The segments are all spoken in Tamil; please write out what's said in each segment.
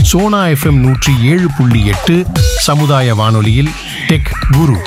சோனா எஃப்எம் நூற்றி ஏழு புள்ளி எட்டு சமுதாய வானொலியில் டெக் குரு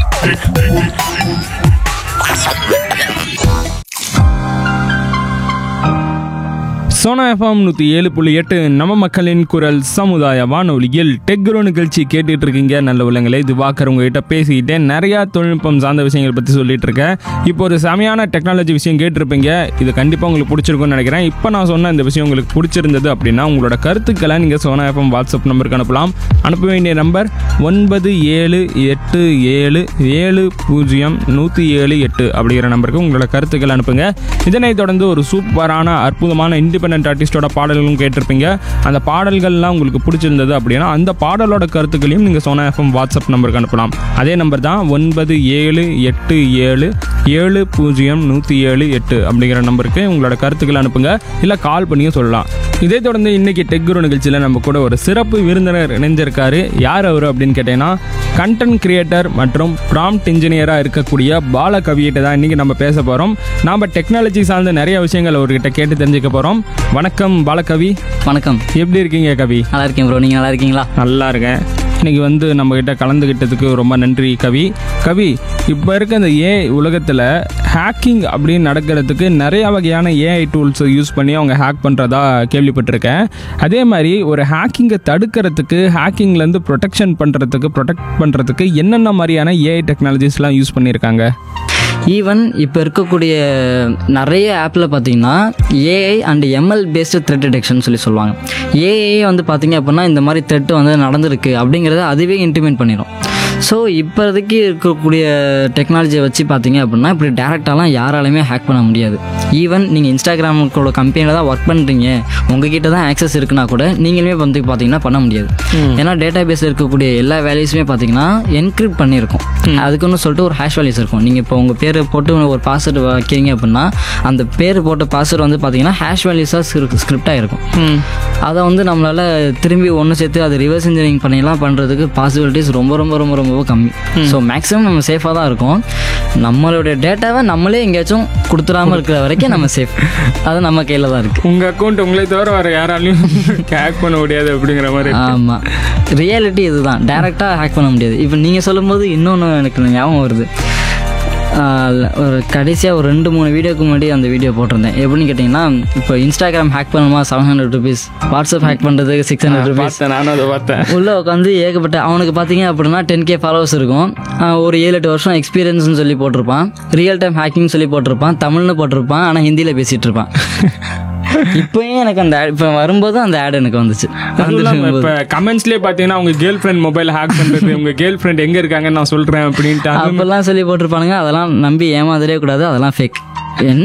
சோனா எஃப்எம் நூற்றி ஏழு புள்ளி எட்டு நம்ம மக்களின் குரல் சமுதாய வானொலியில் டெக்ரோ நிகழ்ச்சி கேட்டுட்டு இருக்கீங்க நல்ல உள்ளங்களே திவாகர் உங்ககிட்ட பேசிக்கிட்டே நிறையா தொழில்நுட்பம் சார்ந்த விஷயங்கள் பற்றி சொல்லிட்டு இருக்கேன் இப்போ ஒரு செமையான டெக்னாலஜி விஷயம் கேட்டிருப்பீங்க இது கண்டிப்பாக உங்களுக்கு பிடிச்சிருக்கும்னு நினைக்கிறேன் இப்போ நான் சொன்ன இந்த விஷயம் உங்களுக்கு பிடிச்சிருந்தது அப்படின்னா உங்களோட கருத்துக்களை நீங்கள் சோனா எஃப்எம் வாட்ஸ்அப் நம்பருக்கு அனுப்பலாம் அனுப்ப வேண்டிய நம்பர் ஒன்பது ஏழு எட்டு ஏழு ஏழு பூஜ்ஜியம் நூற்றி ஏழு எட்டு அப்படிங்கிற நம்பருக்கு உங்களோட கருத்துக்களை அனுப்புங்க இதனைத் தொடர்ந்து ஒரு சூப்பரான அற்புதமான இண்டிபெண்ட் ஆர்டிஸ்டோட பாடல்களும் கேட்டிருப்பீங்க அந்த பாடல்கள்லாம் உங்களுக்கு பிடிச்சிருந்தது அப்படின்னா அந்த பாடலோட கருத்துக்களையும் நீங்கள் சோனா எஃப்எம் வாட்ஸ்அப் நம்பருக்கு அனுப்பலாம் அதே நம்பர் தான் ஒன்பது ஏழு எட்டு ஏழு ஏழு பூஜ்ஜியம் நூற்றி ஏழு எட்டு அப்படிங்கிற நம்பருக்கு உங்களோட கருத்துக்களை அனுப்புங்க இல்லை கால் பண்ணியும் சொல்லலாம் இதே தொடர்ந்து இன்னைக்கு டெக்குரு நிகழ்ச்சியில் நம்ம கூட ஒரு சிறப்பு விருந்தினர் இணைஞ்சிருக்காரு யார் அவர் அப்படின்னு கேட்டீங்கன்னா கண்டென்ட் கிரியேட்டர் மற்றும் ப்ராம்ப்ட் இன்ஜினியராக இருக்கக்கூடிய பால கவியிட்ட தான் இன்றைக்கி நம்ம பேச போகிறோம் நாம் டெக்னாலஜி சார்ந்த நிறைய விஷயங்கள் அவர்கிட்ட கேட்டு தெரிஞ்சுக்க போகிறோம் வணக்கம் பாலகவி வணக்கம் எப்படி இருக்கீங்க கவி நல்லா இருக்கேன் ப்ரோ நீங்கள் நல்லா இருக்கீங்களா நல்லா இருக்கேன் இன்னைக்கு வந்து நம்ம கிட்ட கலந்துக்கிட்டதுக்கு ரொம்ப நன்றி கவி கவி இப்போ இருக்க இந்த ஏஐ உலகத்தில் ஹேக்கிங் அப்படின்னு நடக்கிறதுக்கு நிறைய வகையான ஏஐ டூல்ஸ் யூஸ் பண்ணி அவங்க ஹேக் பண்ணுறதா கேள்விப்பட்டிருக்கேன் அதே மாதிரி ஒரு ஹேக்கிங்கை தடுக்கிறதுக்கு ஹேக்கிங்லேருந்து ப்ரொடெக்ஷன் பண்ணுறதுக்கு ப்ரொடெக்ட் பண்ணுறதுக்கு என்னென்ன மாதிரியான ஏஐ டெக்னாலஜிஸ்லாம் யூஸ் பண்ணியிருக்காங்க ஈவன் இப்போ இருக்கக்கூடிய நிறைய ஆப்பில் பார்த்தீங்கன்னா AI and ML based threat detection சொல்லி சொல்லுவாங்க ஏஐ வந்து பார்த்தீங்க அப்படின்னா இந்த மாதிரி த்ரெட் வந்து நடந்திருக்கு அப்படிங்கிறத அதுவே இன்டிமேட் பண்ணிடும் ஸோ இப்போதைக்கு இருக்கக்கூடிய டெக்னாலஜியை வச்சு பார்த்தீங்க அப்படின்னா இப்படி டேரெக்டாலாம் யாராலையுமே ஹேக் பண்ண முடியாது ஈவன் நீங்கள் இன்ஸ்டாகிராமோட கம்பெனியில் தான் ஒர்க் பண்ணுறீங்க உங்ககிட்ட தான் ஆக்சஸ் இருக்குன்னா கூட நீங்களுமே வந்து பார்த்தீங்கன்னா பண்ண முடியாது ஏன்னா டேட்டா பேஸில் இருக்கக்கூடிய எல்லா வேல்யூஸுமே பார்த்தீங்கன்னா என்கிரிப்ட் பண்ணியிருக்கும் அதுக்குன்னு சொல்லிட்டு ஒரு ஹேஷ் வேல்யூஸ் இருக்கும் நீங்கள் இப்போ உங்கள் பேர் போட்டு ஒரு பாஸ்வேர்டு வைக்கிறீங்க அப்படின்னா அந்த பேர் போட்ட பாஸ்வேர்டு வந்து பார்த்தீங்கன்னா ஹேஷ் வேல்யூஸாக ஸ்கிரிப்டாக இருக்கும் அதை வந்து நம்மளால் திரும்பி ஒன்று சேர்த்து அது ரிவர்ஸ் இன்ஜினியரிங் பண்ணிலாம் பண்ணுறதுக்கு பாசிபிலிட்டிஸ் ரொம்ப ரொம்ப ரொம்ப ரொம்ப கம்மி ஸோ மேக்ஸிமம் நம்ம சேஃபாக தான் இருக்கும் நம்மளுடைய டேட்டாவை நம்மளே எங்கேயாச்சும் கொடுத்துடாம இருக்கிற வரைக்கும் நம்ம சேஃப் அது நம்ம கையில் தான் இருக்குது உங்கள் அக்கௌண்ட் உங்களை தவிர வேறு யாராலையும் ஹேக் பண்ண முடியாது அப்படிங்கிற மாதிரி ஆமாம் ரியாலிட்டி இதுதான் டைரெக்டாக ஹேக் பண்ண முடியாது இப்போ நீங்கள் சொல்லும்போது இன்னொன்று எனக்கு ஞாபகம் வருது ஆஹ் ஒரு கடைசியாக ஒரு ரெண்டு மூணு வீடியோக்கு முன்னாடி அந்த வீடியோ போட்டிருந்தேன் எப்படின்னு கேட்டிங்கன்னா இப்போ இன்ஸ்டாகிராம் ஹேக் பண்ணுமா seven hundred rupees WhatsApp hack பண்ணுறதுக்கு சிக்ஸ் ஹண்ட்ரட் ருபீஸ் பார்த்தேன் நானும் அதை பார்த்தேன் உள்ளே உட்காந்து ஏகப்பட்ட அவனுக்கு பார்த்தீங்க அப்படின்னா டென் கே ஃபாலோவர்ஸ் இருக்கும் ஆஹ் ஒரு ஏழு எட்டு வருஷம் எக்ஸ்பீரியன்ஸ்னு சொல்லி போட்டிருப்பான் ரியல் டைம் ஹேக்கிங் சொல்லி போட்டிருப்பான் தமிழ்னு போட்டிருப்பான் ஆனால் ஹிந்தியில் பேசிகிட்டு இருப்பான் இப்போயும் எனக்கு அந்த ad- இப்போ வரும்போது அந்த ஆட் எனக்கு வந்துச்சு அதுவும் இல்லாம இப்ப கமெண்ட்ஸ்லயே பாத்தீங்கன்னா உங்க கேர்ள் ஃப்ரெண்ட் மொபைல் ஹேக் பண்றது உங்க கேர்ள் ஃப்ரெண்ட் எங்க இருக்காங்கன்னு நான் சொல்றேன் அப்படின்ட்டு அது அப்பெல்லாம் சொல்லி போட்டிருப்பானுங்க அதெல்லாம் நம்பி ஏமாந்துடவே கூடாது அதெல்லாம் ஃபேக் என்ன